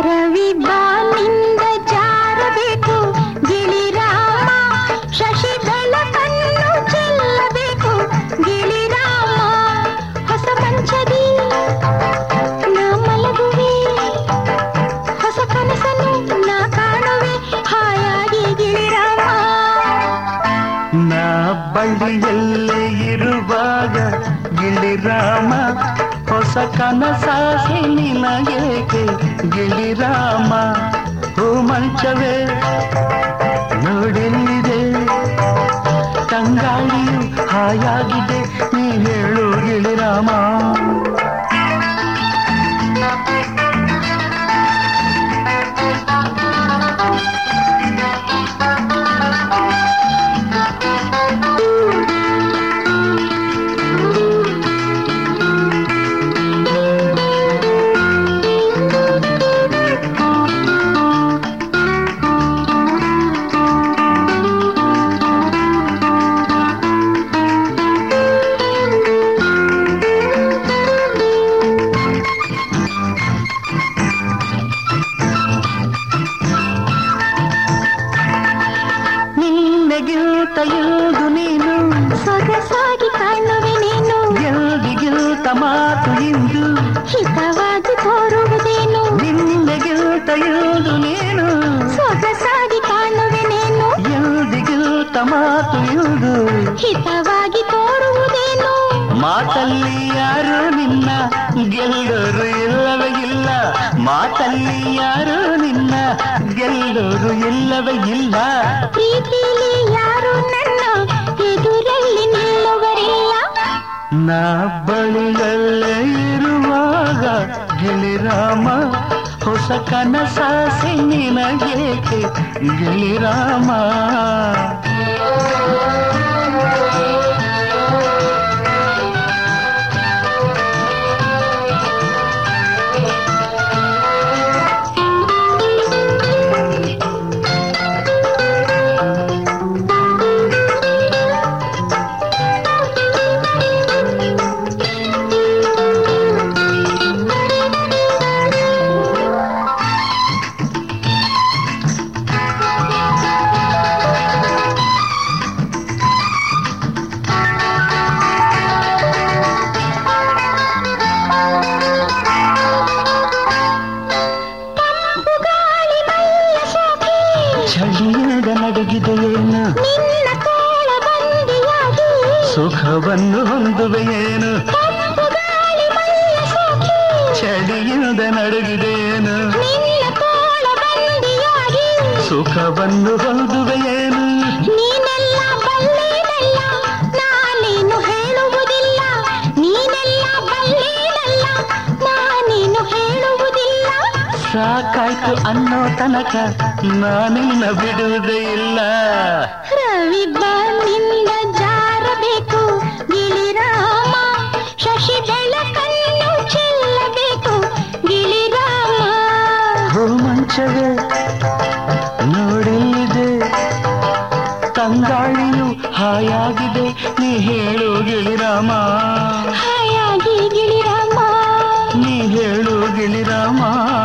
ರವಿ ಬಾನಿಂದ ಜಾರಬೇಕು ಗಿಳಿರಾಮ ಶಶಿ ಬೆಳಕನ್ನು ಚೆಲ್ಲಬೇಕು ಗಿಳಿರಾಮ ಹೊಸ ಮಂಚದಿ ನಾ ಮಲಗುವೆ ಹೊಸ ಕನಸನ್ನು ನಾ ಕಾಣುವೆ ಹಾಯಾಗಿ ಗಿಳಿರಾಮ ನಾ ಬಳ್ಳಿಯಲ್ಲೇ ಇರುವಾಗ ಗಿಳಿರಾಮ ಹೊಸ ಕನಸಾಸೆ ನಿನಗೇಕೆ ಗಿಳಿರಾಮ ಹೂ ಮಂಚವೇ ನೋಡೆಲ್ಲಿದೆ ತಂಗಾಳಿಯು ಹಾಯಾಗಿದೆ ನೀ ಹೇಳು ಗಿಳಿರಾಮ ನಿನ್ನೆಗಿಲ್ತ ಎಲ್ದು ನೀನು ಸೊಗಸಾಗಿ ಕಾಣುವೆ ನೀನು ಎಲ್ದಿಗಿಲ್ತ ಮಾತು ಇಂದು ಹಿತವಾಗಿ ತೋರುವುದೇನು ನಿನ್ನೆಗಿಲ್ತ ಎಲ್ದು ನೀನು ಸೊಗಸಾಗಿ ಕಾಣುವೆ ನೀನು ಎಲ್ದಿಗಿಲ್ತ ಮಾತು ಇಂದು ಹಿತವಾಗಿ ತೋರುವುದೇನು ಮಾತಲ್ಲಿ ಯಾರು ನಿನ್ನ ಗೆಲ್ಲೋರು ಇಲ್ಲವೇ ಇಲ್ಲ ಮಾತಲ್ಲಿ ಯಾರು ನಿನ್ನ ಗೆಲ್ಲೋರು ಇಲ್ಲವೇ ಇಲ್ಲ ಪ್ರೀತಿಲಿ ಯಾರು ನನ್ನ ಎದುರಲ್ಲಿ ನಿಲ್ಲುವರಿಲ್ಲ ನಾ ಬಳಿಯಲ್ಲೇ ಇರುವಾಗ ಗಿಳಿರಾಮ ಹೊಸ ಕನಸಾಸೆ ನಿನಗೇಕೆ ಗಿಳಿರಾಮ ಗಾಳಿ ಮೈಯ ಸೋಕಿ ಚಳಿಯಿಂದ ನಡುಗಿದೆಯೇನು ನಿನ್ನ ತೋಳ ಬಂದಿಯಾಗಿ ಸುಖವನ್ನು ಹೊಂದುವೆಯೇನು ತಂಪು ಗಾಳಿ ಮೈಯ ಸೋಕಿ ಚಳಿಯಿಂದ ನಡುಗಿದೆಯೇನು ನಿನ್ನ ತೋಳ ಬಂದಿಯಾಗಿ ಸುಖವನ್ನು ಹೊಂದುವೆಯೇನು ನೀನೆಲ್ಲ ಬಲ್ಲೇನಲ್ಲ ನಾನೇನು ಹೇಳುವುದಿಲ್ಲ ನೀನೆಲ್ಲ ಬಲ್ಲೇನಲ್ಲ ನಾನೇನು ಹೇಳುವುದಿಲ್ಲ ಸಾಕಾಯ್ತು ಅನ್ನೋ ತನಕ ನಾನಿನ್ನ ಬಿಡುವುದೇ ಇಲ್ಲ ರವಿ ಬಾನಿಂದ ಜಾರಬೇಕು ಗಿಳಿರಾಮ ಶಶಿ ಬೆಳಕನ್ನು ಚೆಲ್ಲಬೇಕು ಗಿಳಿರಾಮ ಹೋ ಮಂಚವೇ ನೋಡೆಲ್ಲಿದೆ ತಂಗಾಳಿಯು ಹಾಯಾಗಿದೆ ನೀ ಹೇಳು ಗಿಳಿರಾಮ ಹಾಯಾಗಿ ಗಿಳಿರಾಮ ನೀ ಹೇಳು ಗಿಳಿರಾಮ